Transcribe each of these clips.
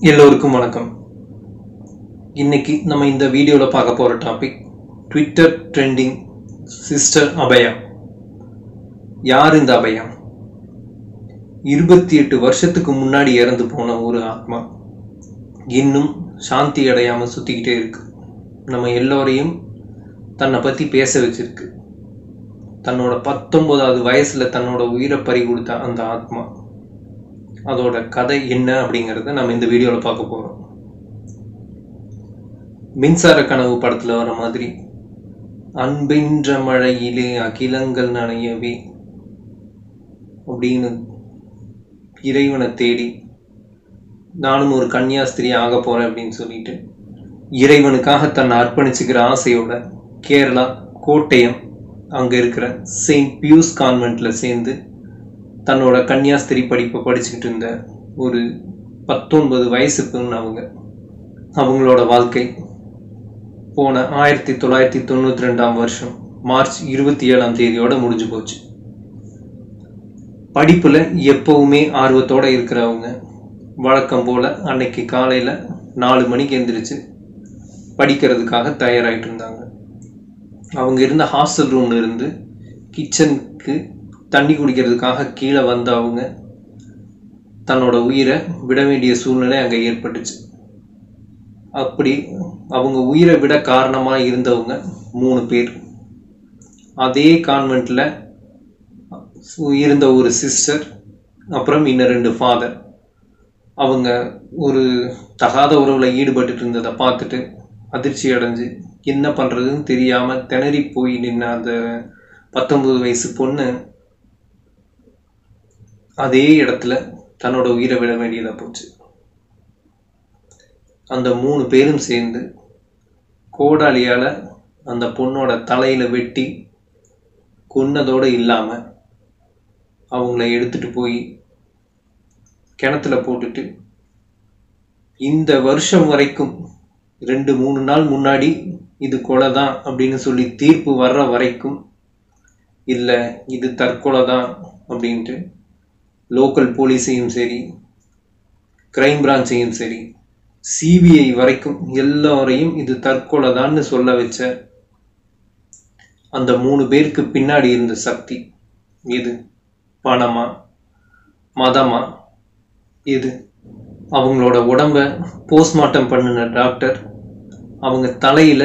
எல்லோருக்கும் வணக்கம் இன்னைக்கு நம்ம இந்த வீடியோவில் பார்க்க போகிற topic Twitter trending sister Abhaya யார் இந்த அபயா இருபத்தி எட்டு வருஷத்துக்கு முன்னாடி இறந்து போன ஒரு ஆத்மா இன்னும் சாந்தி அடையாம சுத்திக்கிட்டே இருக்கு நம்ம எல்லோரையும் தன்னை பத்தி பேச வச்சிருக்கு தன்னோட பத்தொன்பதாவது வயசுல தன்னோட உயிரை பறி கொடுத்த அந்த ஆத்மா அதோட கதை என்ன அப்படிங்கிறத நம்ம இந்த வீடியோவில் பார்க்க போகிறோம் மின்சார கனவு படத்தில் வர மாதிரி அன்பின்ற மழையிலே அகிலங்கள் நனையவே அப்படின்னு இறைவனை தேடி நானும் ஒரு கன்னியாஸ்திரி ஆக போறேன் அப்படின்னு சொல்லிட்டு இறைவனுக்காக தன்னை அர்ப்பணிச்சுக்கிற ஆசையோட கேரளா கோட்டயம் அங்கே இருக்கிற செயின்ட் பியூஸ் கான்வென்ட்ல சேர்ந்து தன்னோட கன்னியாஸ்திரி படிப்பை படிச்சுக்கிட்டு இருந்த ஒரு பத்தொன்பது வயசு பெண் அவங்க அவங்களோட வாழ்க்கை போன ஆயிரத்தி தொள்ளாயிரத்தி தொண்ணூற்றி ரெண்டாம் வருஷம் மார்ச் இருபத்தி ஏழாம் தேதியோட முடிஞ்சு போச்சு படிப்புல எப்பவுமே ஆர்வத்தோட இருக்கிறவங்க வழக்கம் போல அன்னைக்கு காலையில நாலு மணிக்கு எந்திரிச்சு படிக்கிறதுக்காக தயாராகிட்டு இருந்தாங்க அவங்க இருந்த ஹாஸ்டல் ரூம்ல இருந்து கிச்சனுக்கு தண்ணி குடிக்கிறதுக்காக கீழே வந்த அவங்க தன்னோட உயிரை விட வேண்டிய சூழ்நிலை அங்கே ஏற்பட்டுச்சு அப்படி அவங்க உயிரை விட காரணமாக இருந்தவங்க மூணு பேர் அதே கான்வெண்ட்டில் இருந்த ஒரு சிஸ்டர் அப்புறம் இன்னும் ரெண்டு ஃபாதர் அவங்க ஒரு தகாத உறவில் ஈடுபட்டு இருந்ததை பார்த்துட்டு அதிர்ச்சி அடைஞ்சு என்ன பண்ணுறதுன்னு தெரியாமல் திணறி போய் நின்ன அந்த பத்தொன்பது வயசு பொண்ணு அதே இடத்துல தன்னோட உயிரை விட வேண்டியதா போச்சு அந்த மூணு பேரும் சேர்ந்து கோடாலியால அந்த பொண்ணோட தலையில வெட்டி கொன்னதோட இல்லாம அவங்கள எடுத்துட்டு போய் கிணத்துல போட்டுட்டு இந்த வருஷம் வரைக்கும் ரெண்டு மூணு நாள் முன்னாடி இது கொலை தான் அப்படின்னு சொல்லி தீர்ப்பு வர்ற வரைக்கும் இல்லை இது தற்கொலை தான் அப்படின்ட்டு லோக்கல் போலீஸையும் சரி கிரைம் பிரான்ச்சையும் சரி சிபிஐ வரைக்கும் எல்லாரையும் இது தற்கொலை தான்னு சொல்ல வச்ச அந்த மூணு பேருக்கு பின்னாடி இருந்த சக்தி எது பணமா மதமா எது அவங்களோட உடம்ப போஸ்ட்மார்ட்டம் பண்ணின டாக்டர் அவங்க தலையில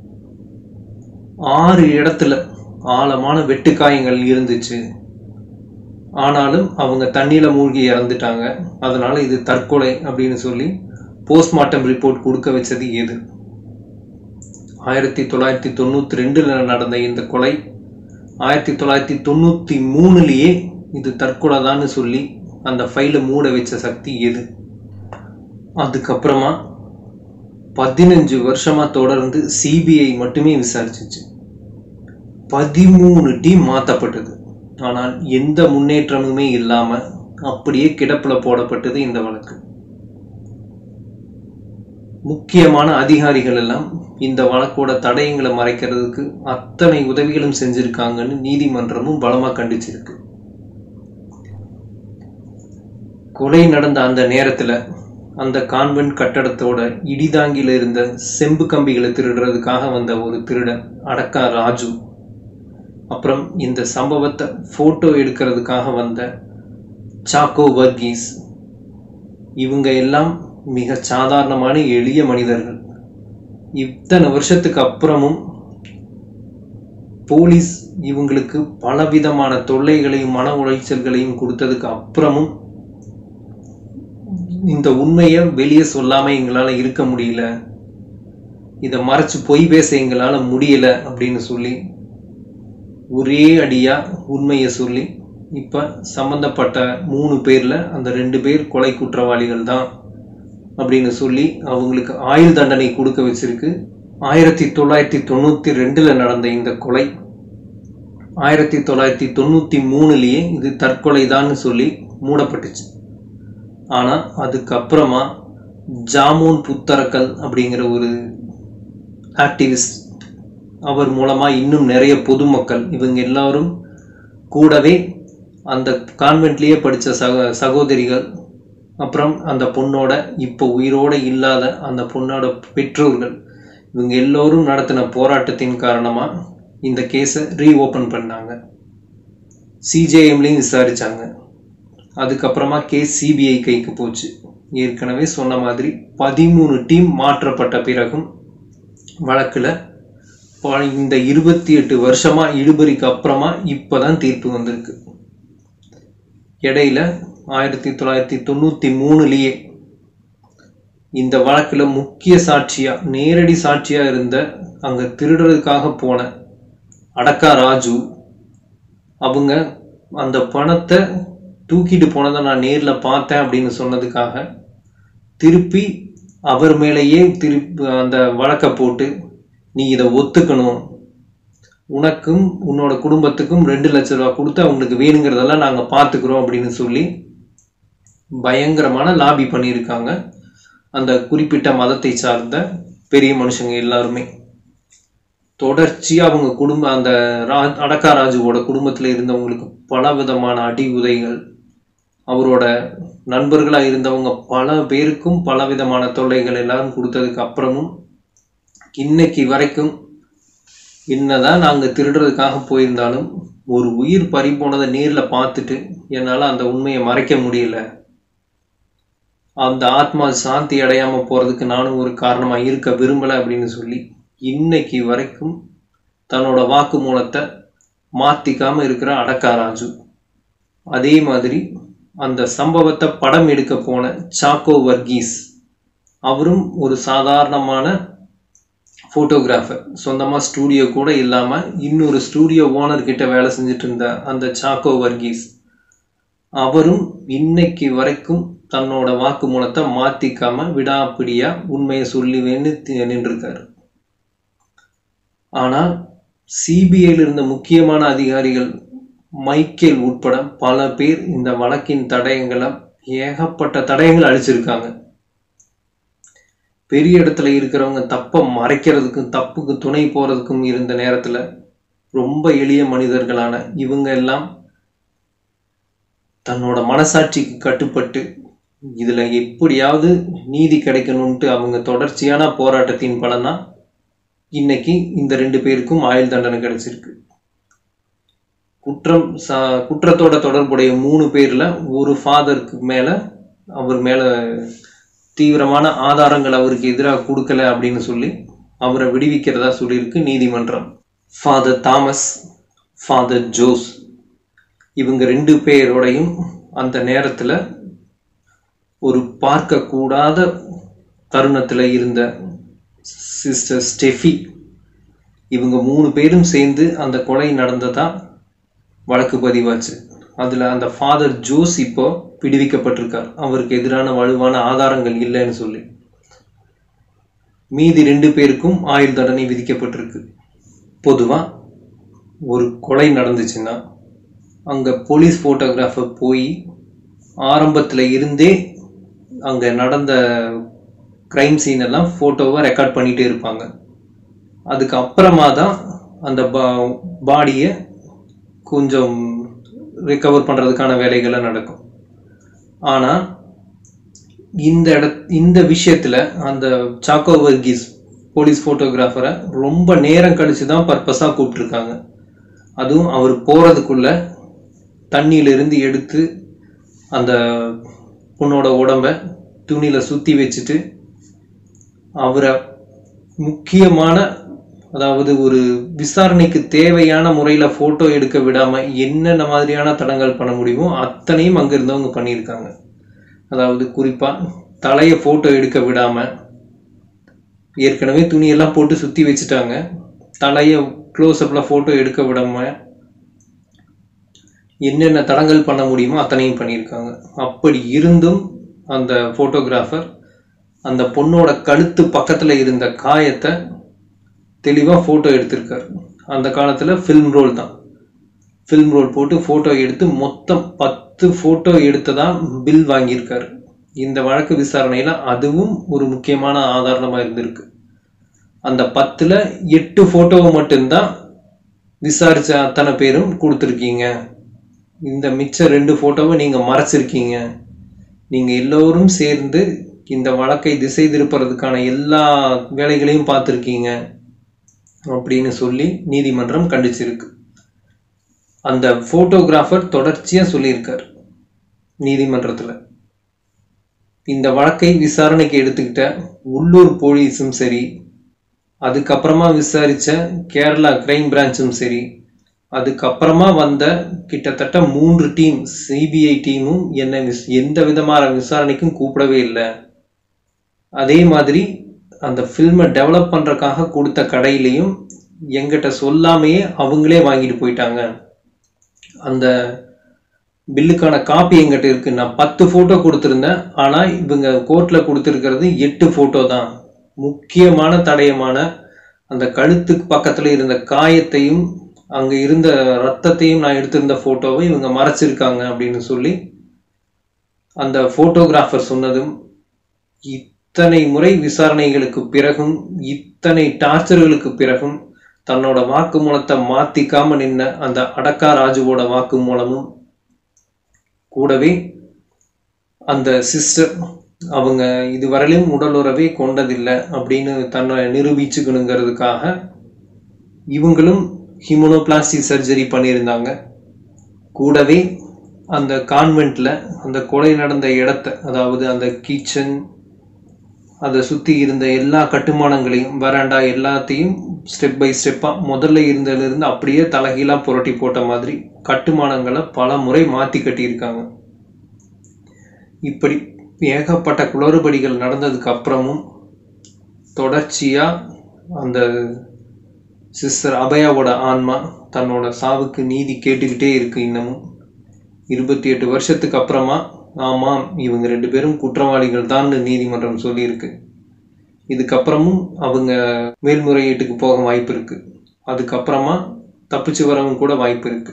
ஆறு இடத்துல ஆழமான வெட்டுக்காயங்கள் இருந்துச்சு ஆனாலும் அவங்க தண்ணியில மூழ்கி இறந்துட்டாங்க அதனால இது தற்கொலை அப்படின்னு சொல்லி போஸ்ட்மார்ட்டம் ரிப்போர்ட் கொடுக்க வச்சது எது ஆயிரத்தி தொள்ளாயிரத்தி தொண்ணூத்தி ரெண்டுல நடந்த இந்த கொலை ஆயிரத்தி தொள்ளாயிரத்தி தொண்ணூத்தி மூணுலயே இது தற்கொலை தான்னு சொல்லி அந்த ஃபைலை மூட வச்ச சக்தி எது அதுக்கப்புறமா பதினஞ்சு வருஷமா தொடர்ந்து சிபிஐ மட்டுமே விசாரிச்சிச்சு பதிமூணு டீம் மாற்றப்பட்டது ஆனால் எந்த முன்னேற்றமுமே இல்லாம அப்படியே கிடப்புல போடப்பட்டது இந்த வழக்கு முக்கியமான அதிகாரிகள் எல்லாம் இந்த வழக்கோட தடயங்களை மறைக்கிறதுக்கு அத்தனை உதவிகளும் செஞ்சிருக்காங்கன்னு நீதிமன்றமும் பலமா கண்டிச்சிருக்கு கொலை நடந்த அந்த நேரத்துல அந்த கான்வென்ட் கட்டடத்தோட இடிதாங்கில இருந்த செம்பு கம்பிகளை திருடுறதுக்காக வந்த ஒரு திருடன் அடக்கா ராஜு அப்புறம் இந்த சம்பவத்தை போட்டோ எடுக்கிறதுக்காக வந்த சாக்கோ வர்கீஸ் இவங்க எல்லாம் மிக சாதாரணமான எளிய மனிதர்கள் இத்தனை வருஷத்துக்கு அப்புறமும் போலீஸ் இவங்களுக்கு பலவிதமான தொல்லைகளையும் மன உளைச்சல்களையும் கொடுத்ததுக்கு அப்புறமும் இந்த உண்மையை வெளியே சொல்லாம எங்களால இருக்க முடியல இதை மறைச்சு பொய் பேச எங்களால முடியல அப்படின்னு சொல்லி ஒரே அடியா உண்மையை சொல்லி இப்ப சம்பந்தப்பட்ட மூணு பேர்ல அந்த ரெண்டு பேர் கொலை குற்றவாளிகள் தான் அப்படின்னு சொல்லி அவங்களுக்கு ஆயுள் தண்டனை கொடுக்க வச்சிருக்கு ஆயிரத்தி தொள்ளாயிரத்தி தொண்ணூத்தி ரெண்டுல நடந்த இந்த கொலை ஆயிரத்தி தொள்ளாயிரத்தி தொண்ணூத்தி மூணுலயே இது தற்கொலைதான்னு சொல்லி மூடப்பட்டுச்சு ஆனா அதுக்கப்புறமா ஜாமோன் புத்தரக்கல் அப்படிங்கிற ஒரு ஆக்டிவிஸ்ட் அவர் மூலமா இன்னும் நிறைய பொதுமக்கள் இவங்க எல்லாரும் கூடவே அந்த கான்வென்ட்லேயே படித்த சக சகோதரிகள் அப்புறம் அந்த பொண்ணோட இப்போ உயிரோட இல்லாத அந்த பொண்ணோட பெற்றோர்கள் இவங்க எல்லோரும் நடத்தின போராட்டத்தின் காரணமா இந்த கேஸை ரீஓபன் பண்ணாங்க சிஜேஎம்லையும் விசாரிச்சாங்க அதுக்கப்புறமா கேஸ் சிபிஐ கைக்கு போச்சு ஏற்கனவே சொன்ன மாதிரி பதிமூணு டீம் மாற்றப்பட்ட பிறகும் வழக்குல ப- இந்த இருபத்தி எட்டு வருஷமா இழுபறிக்கு அப்புறமா இப்பதான் தீர்ப்பு வந்திருக்கு இடையில ஆயிரத்தி தொள்ளாயிரத்தி தொண்ணூத்தி மூணுலயே இந்த வழக்குல முக்கிய சாட்சியா நேரடி சாட்சியா இருந்த அங்க திருடுறதுக்காக போன அடக்கா ராஜு அவங்க அந்த பணத்தை தூக்கிட்டு போனதை நான் நேர்ல பார்த்தேன் அப்படின்னு சொன்னதுக்காக திருப்பி அவர் மேலேயே திருப்பி அந்த வழக்கை போட்டு நீ இதை ஒத்துக்கணும் உனக்கும் உன்னோட குடும்பத்துக்கும் ரெண்டு லட்ச ரூபா கொடுத்து அவங்களுக்கு வேணுங்கிறதெல்லாம் நாங்க பாத்துக்கிறோம் அப்படின்னு சொல்லி பயங்கரமான லாபி பண்ணியிருக்காங்க அந்த குறிப்பிட்ட மதத்தை சார்ந்த பெரிய மனுஷங்க எல்லாருமே தொடர்ச்சியா அவங்க குடும்ப அந்த ரா அடக்கா ராஜுவோட குடும்பத்துல இருந்தவங்களுக்கு பல விதமான அடி உதைகள் அவரோட நண்பர்களா இருந்தவங்க பல பேருக்கும் பல விதமான தொல்லைகள் எல்லாரும் கொடுத்ததுக்கு அப்புறமும் இன்னைக்கு வரைக்கும் என்னதான் நாங்க திருடுறதுக்காக போயிருந்தாலும் ஒரு உயிர் பறி போனதை நேர்ல பார்த்துட்டு என்னால அந்த உண்மையை மறைக்க முடியல அந்த ஆத்மா சாந்தி அடையாம போறதுக்கு நானும் ஒரு காரணமா இருக்க விரும்பல அப்படின்னு சொல்லி இன்னைக்கு வரைக்கும் தன்னோட வாக்குமூலத்தை மாத்திக்காம இருக்கிற அடக்கா ராஜு அதே மாதிரி அந்த சம்பவத்தை படம் எடுக்க போன சாக்கோ வர்கீஸ் அவரும் ஒரு சாதாரணமான ஃபோட்டோகிராஃபர் சொந்தமா ஸ்டூடியோ கூட இல்லாம இன்னொரு ஸ்டூடியோ ஓனர் கிட்ட வேலை செஞ்சுட்டு இருந்த அந்த சாக்கோ வர்கீஸ் அவரும் இன்னைக்கு வரைக்கும் தன்னோட வாக்குமூலத்தை மாத்திக்காம விடாப்பிடியா உண்மையை சொல்லுவேன்னு தி- நின்றுருக்காரு ஆனா சிபிஐல இருந்த முக்கியமான அதிகாரிகள் மைக்கேல் உட்பட பல பேர் இந்த வழக்கின் தடயங்களை ஏகப்பட்ட தடயங்கள் அழிச்சிருக்காங்க பெரிய இடத்துல இருக்கிறவங்க தப்ப மறைக்கிறதுக்கும் தப்புக்கு துணை போறதுக்கும் இருந்த நேரத்துல ரொம்ப எளிய மனிதர்களான இவங்க எல்லாம் தன்னோட மனசாட்சிக்கு கட்டுப்பட்டு இதுல எப்படியாவது நீதி கிடைக்கணும்ட்டு அவங்க தொடர்ச்சியான போராட்டத்தின் பலனா இன்னைக்கு இந்த ரெண்டு பேருக்கும் ஆயுள் தண்டனை கிடைச்சிருக்கு குற்றம் ச- குற்றத்தோட தொடர்புடைய மூணு பேர்ல ஒரு ஃபாதருக்கு மேல அவர் மேல தீவிரமான ஆதாரங்கள் அவருக்கு எதிராக கொடுக்கல அப்படின்னு சொல்லி அவரை விடுவிக்கிறதா சொல்லியிருக்கு நீதிமன்றம் ஃபாதர் தாமஸ் ஃபாதர் ஜோஸ் இவங்க ரெண்டு பேரோடையும் அந்த நேரத்துல ஒரு பார்க்கக்கூடாத தருணத்துல இருந்த சிஸ்டர் ஸ்டெஃபி இவங்க மூணு பேரும் சேர்ந்து அந்த கொலை நடந்ததா வழக்கு பதிவாச்சு அதுல அந்த ஃபாதர் ஜோஸ் இப்போ விடுவிக்கப்பட்டிருக்கார் அவருக்கு எதிரான வலுவான ஆதாரங்கள் இல்லைன்னு சொல்லி மீதி ரெண்டு பேருக்கும் ஆயுள் தண்டனை விதிக்கப்பட்டிருக்கு பொதுவா ஒரு கொலை நடந்துச்சுன்னா அங்க போலீஸ் போட்டோகிராஃபர் போய் ஆரம்பத்துல இருந்தே அங்க நடந்த கிரைம் சீன் எல்லாம் போட்டோவை ரெக்கார்ட் பண்ணிட்டே இருப்பாங்க அதுக்கு அப்புறமா தான் அந்த பாடியை கொஞ்சம் ரிகவர் பண்றதுக்கான வேலைகளை நடக்கும் ஆனா இந்த இட இந்த விஷயத்துல அந்த சாக்கோ வர்கீஸ் போலீஸ் போட்டோகிராஃபரை ரொம்ப நேரம் கழிச்சு தான் பர்பஸா கூப்பிட்டுருக்காங்க அதுவும் அவர் போறதுக்குள்ள தண்ணியில இருந்து எடுத்து அந்த பொண்ணோட உடம்ப துணியில சுத்தி வச்சுட்டு அவரை முக்கியமான அதாவது ஒரு விசாரணைக்கு தேவையான முறையில போட்டோ எடுக்க விடாம என்னென்ன மாதிரியான தடங்கள் பண்ண முடியுமோ அத்தனையும் அங்க இருந்தவங்க பண்ணியிருக்காங்க அதாவது குறிப்பா தலைய போட்டோ எடுக்க விடாம ஏற்கனவே துணியெல்லாம் போட்டு சுத்தி வச்சுட்டாங்க தலைய க்ளோஸ்அப்ல போட்டோ எடுக்க விடாம என்னென்ன தடங்கள் பண்ண முடியுமோ அத்தனையும் பண்ணியிருக்காங்க அப்படி இருந்தும் அந்த போட்டோகிராஃபர் அந்த பொண்ணோட கழுத்து பக்கத்துல இருந்த காயத்தை தெளிவா போட்டோ எடுத்திருக்காரு அந்த காலத்துல ஃபில்ம் ரோல் தான் ஃபில்ம் ரோல் போட்டு போட்டோ எடுத்து மொத்தம் பத்து போட்டோ எடுத்ததா பில் வாங்கியிருக்காரு இந்த வழக்கு விசாரணையில அதுவும் ஒரு முக்கியமான ஆதாரமா இருந்திருக்கு அந்த பத்துல எட்டு போட்டோவை மட்டும்தான் விசாரிச்ச அத்தனை பேரும் கொடுத்துருக்கீங்க இந்த மிச்ச ரெண்டு போட்டோவை நீங்க மறைச்சிருக்கீங்க நீங்க எல்லோரும் சேர்ந்து இந்த வழக்கை திசை திருப்புறதுக்கான எல்லா வேலைகளையும் பார்த்துருக்கீங்க அப்படின்னு சொல்லி நீதிமன்றம் கண்டிச்சிருக்கு அந்த போட்டோகிராஃபர் தொடர்ச்சியா சொல்லியிருக்கார் நீதிமன்றத்துல இந்த வழக்கை விசாரணைக்கு எடுத்துக்கிட்ட உள்ளூர் போலீஸும் சரி அதுக்கப்புறமா விசாரிச்ச கேரளா கிரைம் பிரான்ச்சும் சரி அதுக்கப்புறமா வந்த கிட்டத்தட்ட மூன்று டீம் சிபிஐ டீமும் என்ன விஸ்- எந்த விதமான விசாரணைக்கும் கூப்பிடவே இல்லை அதே மாதிரி அந்த ஃபில்மை டெவலப் பண்றதுக்காக கொடுத்த கடையிலையும் எங்கிட்ட சொல்லாமையே அவங்களே வாங்கிட்டு போயிட்டாங்க அந்த பில்லுக்கான காப்பி எங்கிட்ட இருக்கு நான் பத்து போட்டோ கொடுத்துருந்தேன் ஆனா இவங்க கோர்ட்ல கொடுத்துருக்கிறது எட்டு போட்டோ தான் முக்கியமான தடயமான அந்த கழுத்துக்கு பக்கத்துல இருந்த காயத்தையும் அங்க இருந்த ரத்தத்தையும் நான் எடுத்திருந்த போட்டோவை இவங்க மறைச்சிருக்காங்க அப்படின்னு சொல்லி அந்த போட்டோகிராஃபர் சொன்னதும் இத்தனை முறை விசாரணைகளுக்கு பிறகும் இத்தனை டார்ச்சர்களுக்கு பிறகும் தன்னோட வாக்குமூலத்தை மாத்திக்காம நின்ன அந்த அடக்கா ராஜுவோட வாக்குமூலமும் கூடவே அந்த சிஸ்டர் அவங்க இதுவரையிலும் உடலுறவே கொண்டதில்லை அப்படின்னு தன்னை நிரூபிச்சுக்கணுங்கிறதுக்காக இவங்களும் ஹிமோனோபிளாஸ்டிக் சர்ஜரி பண்ணியிருந்தாங்க கூடவே அந்த கான்வென்ட்ல அந்த கொலை நடந்த இடத்த அதாவது அந்த கிச்சன் அதை சுத்தி இருந்த எல்லா கட்டுமானங்களையும் வராண்டா எல்லாத்தையும் ஸ்டெப் பை ஸ்டெப்பா முதல்ல இருந்ததுல இருந்து அப்படியே தலைகீழா புரட்டி போட்ட மாதிரி கட்டுமானங்களை பல முறை மாத்தி கட்டியிருக்காங்க இப்படி ஏகப்பட்ட குளறுபடிகள் நடந்ததுக்கு அப்புறமும் தொடர்ச்சியா அந்த சிஸ்டர் அபயாவோட ஆன்மா தன்னோட சாவுக்கு நீதி கேட்டுக்கிட்டே இருக்கு இன்னமும் இருபத்தி எட்டு வருஷத்துக்கு அப்புறமா ஆமாம் இவங்க ரெண்டு பேரும் குற்றவாளிகள் தான் நீதிமன்றம் சொல்லியிருக்கு இதுக்கப்புறமும் அவங்க மேல்முறையீட்டுக்கு போக வாய்ப்பு இருக்கு அதுக்கப்புறமா தப்பிச்சு வரவும் கூட வாய்ப்பு இருக்கு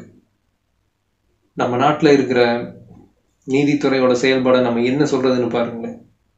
நம்ம நாட்டில் இருக்கிற நீதித்துறையோட செயல்பாடை நம்ம என்ன சொல்றதுன்னு பாருங்களேன்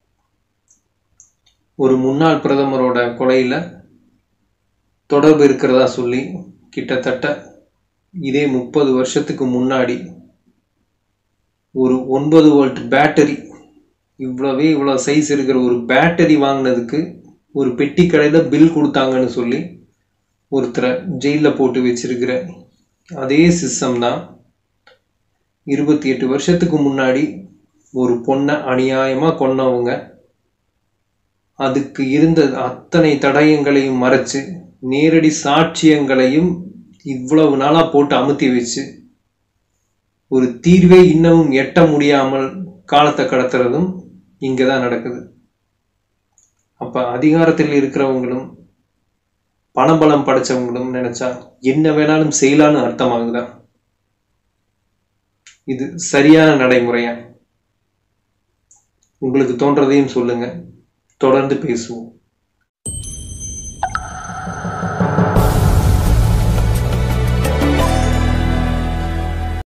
ஒரு முன்னாள் பிரதமரோட கொலையில தொடர்பு இருக்கிறதா சொல்லி கிட்டத்தட்ட இதே முப்பது வருஷத்துக்கு முன்னாடி ஒரு ஒன்பது வோல்ட் பேட்டரி இவ்வளவே இவ்வளோ சைஸ் இருக்கிற ஒரு பேட்டரி வாங்கினதுக்கு ஒரு பெட்டி கடையில் பில் கொடுத்தாங்கன்னு சொல்லி ஒருத்தரை ஜெயிலில் போட்டு வச்சிருக்கிற அதே சிஸ்டம் தான் இருபத்தி எட்டு வருஷத்துக்கு முன்னாடி ஒரு பொண்ணை அநியாயமாக கொன்னவங்க அதுக்கு இருந்த அத்தனை தடயங்களையும் மறைச்சு நேரடி சாட்சியங்களையும் இவ்வளவு நாளா போட்டு அமுத்தி வச்சு ஒரு தீர்வே இன்னமும் எட்ட முடியாமல் காலத்தை கடத்துறதும் இங்கதான் நடக்குது அப்ப அதிகாரத்தில் இருக்கிறவங்களும் பணபலம் படைச்சவங்களும் நினைச்சா என்ன வேணாலும் செய்யலான்னு அர்த்தமாகுதா இது சரியான நடைமுறையா உங்களுக்கு தோன்றதையும் சொல்லுங்க தொடர்ந்து பேசுவோம்